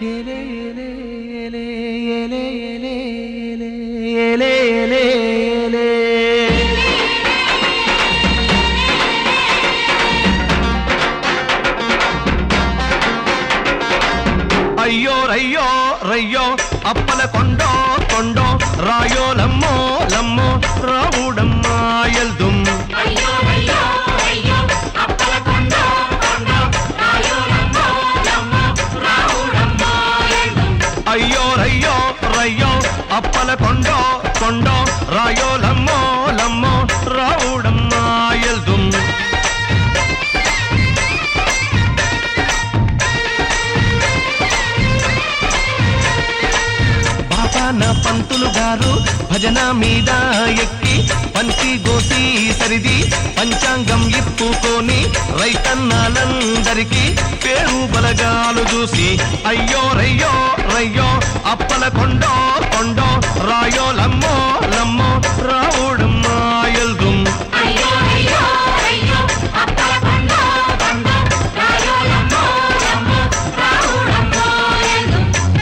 ఏలే ఏలే ఏలే ఏలే ఏలే ఏలే ఏలే ఏలే అయ్యో రయ్యో రయ్యో అప్పల కొండో కొండో రాయో లమ్మో లమ్మో రావుడమ్మా ఎల్దుం అయ్యో అయ్యో అయ్యో అప్పల కొండ కొండ రాయోలమ్మో లమ్మో రావుడమ్మో ఎందు అయ్యో రయ్యో రయ్యో అప్పల కొండో కొండో రాయో లమ్మో లమ్మో రావుడమ్మా ఎల్దుం బాపాన పంతులు గారు భజన మీద ఎక్కి పంచి గోసి సరిది పంచాంగం ఇప్పుకొని రైతన్నాలందరికీ పేరు బలగాలు చూసి అయ్యో రయ్యో రయ్యో అప్పల కొండో కొండో రాయో లమ్మో లమ్మో రావుడమ్మా ఎల్దుం అయ్యో అయ్యో అయ్యో అప్పల కొండ కొండ రాయోలమ్మో లమ్మో రావుడమ్మో ఎందు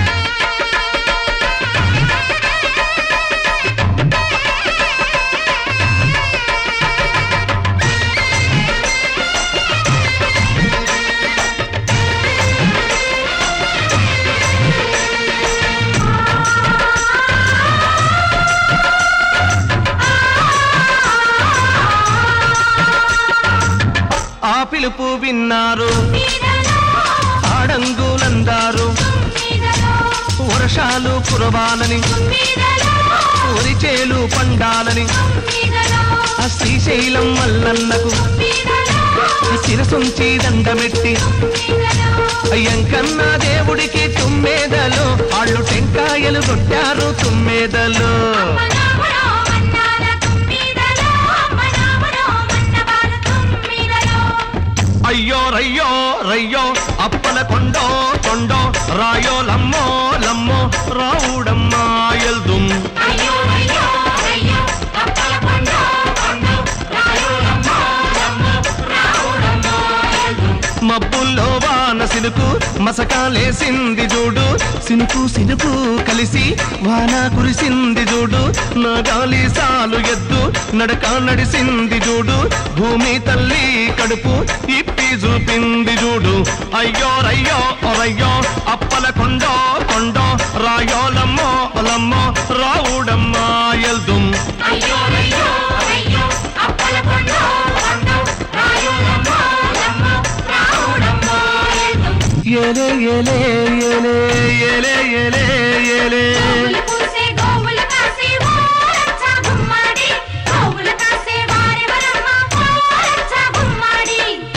ఆ పిలుపు విన్నారు మీదలో ఆడంగులందారు మీదలో వర్షాలు కురవాలని మీదలో ఒరిచేలు పండాలని మీదలో ఆ శ్రీశైలం మల్లన్నకు మీదలో శిరసుంచి దండమెట్టి మీదలో అయ్యంకన్న దేవుడికి తుమ్మేదలు వాళ్ళు టెంకాయలు కొట్టారు తుమ్మేదలు మనామరో మన్నాల తుమ్మిదలో మనామరో మన్నవాల తుమ్మిదలో అయ్యో రయ్యో రయ్యో అప్పల కొండో కొండో రాయో లమ్మో లమ్మో రావుడమ్మా ఎల్దుం అయ్యో అయ్యో అయ్యో అప్పల కొండ కొండ రాయోలమ్మో లమ్మో రావుడమ్మో ఎందు మబ్బుల్లో వాన సినుకు మసకాలేసింది చూడు సినుకు సినుకు కలిసి వాన కురిసింది చూడు నా గాలి సాలు ఎద్దు నడక నడిసింది చూడు భూమి తల్లి కడుపు ఇప్పి చూపింది చూడు అయ్యో రయ్యో రయ్యో అప్పల కొండో కొండో రాయో లమ్మో లమ్మో రావుడమ్మా ఎల్దుం అయ్యో అయ్యో అయ్యో అప్పల కొండ కొండ రాయోలమ్మో లమ్మో రావుడమ్మో ఎందు ఏలే ఏలే ఏలే ఏలే ఏలే ఏలే గోవులు పూసే గోవులు కాసే ఓరచ్చ గుమ్మడి గోవులు కాసే వారెవరమ్మ ఓరచ్చ గుమ్మడి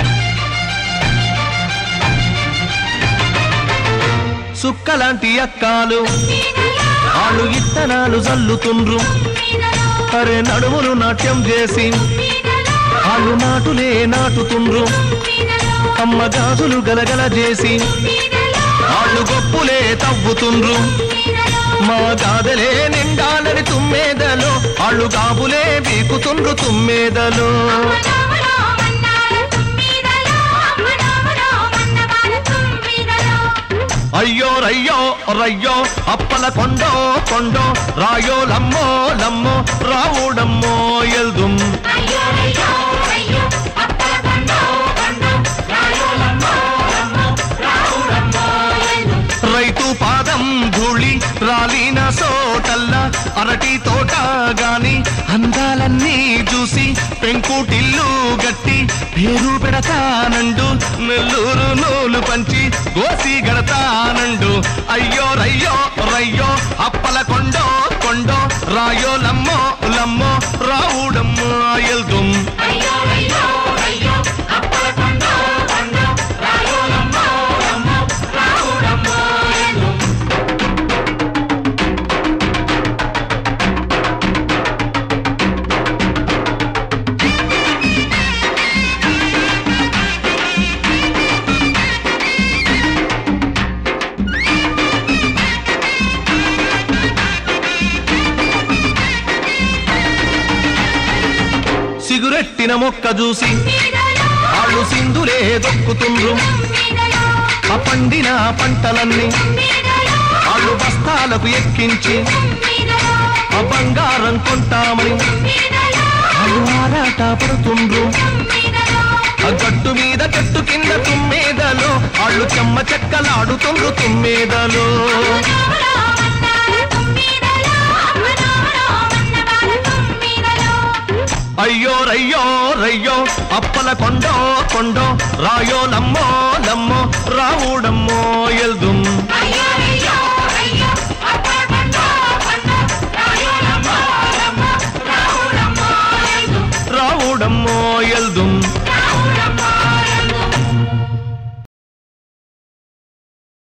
సుక్కలాంటి అక్కాలు మీదలో వాళ్ళు ఇత్తనాలు జల్లుతుండ్రు మీదలో అరే నడుములు నాట్యం చేసి మీదలో వాళ్ళు నాటులే నాటుతుండ్రు మీదలో అమ్మ గాజులు గలగల చేసి మీదలో వాళ్ళు గొప్పులే తవ్వుతుండ్రు మీదలో మా గాదలే నిండాలని తుమ్మేదలు వాళ్ళు గాబులే బీకుతుండ్రు తుమ్మేదలు మనవలో మన్నాల తుమ్మిదలో మనవలో మన్నవాల తుమ్మిదలో అయ్యో రయ్యో రయ్యో అప్పల కొండో కొండో రాయో లమ్మో లమ్మో రావుడమ్మో ఎల్దుం అయ్యో అయ్యో అయ్యో అప్పల కొండో కొండో రాయోలమ్మో లమ్మో రావుడమ్మో ఎందు రైతు పాదం ధూళి రాలిన సోటల్లా అరటి తోట గాని అందాలన్నీ చూసి పెంకుటిల్లు గట్టి పేరు పెడతానండు నెల్లూరు నూలు పంచి గోసి గడతానండు అయ్యో రయ్యో రయ్యో అప్పల కొండో కొండో రాయో లమ్మో లమ్మో రావుడమ్మో ఎల్దుం అయ్యో అయ్యో అయ్యో అప్పల కొండో కొండో రాయోలమ్మో లమ్మో రావుడమ్మో ఎందు సిగురెట్టిన మొక్క చూసి మీదలో వాళ్ళు సింధులే దొక్కుతుండ్రు మీదలో ఆ పండిన పంటలన్నీ వాళ్ళు బస్తాలకు ఎక్కించి ఆ బంగారం కొంటామని వాళ్ళు ఆరాట పడుతుండ్రు ఆ గట్టు మీద గట్టు కింద తుమ్మేదలో వాళ్ళు చెమ్మ చెక్కలాడుతుండ్రు తుమ్మేదలో అయ్యో రయ్యో రయ్యో అప్పల కొండో కొండో రాయో లమ్మో లమ్మో రావుడమ్మో ఎల్దుం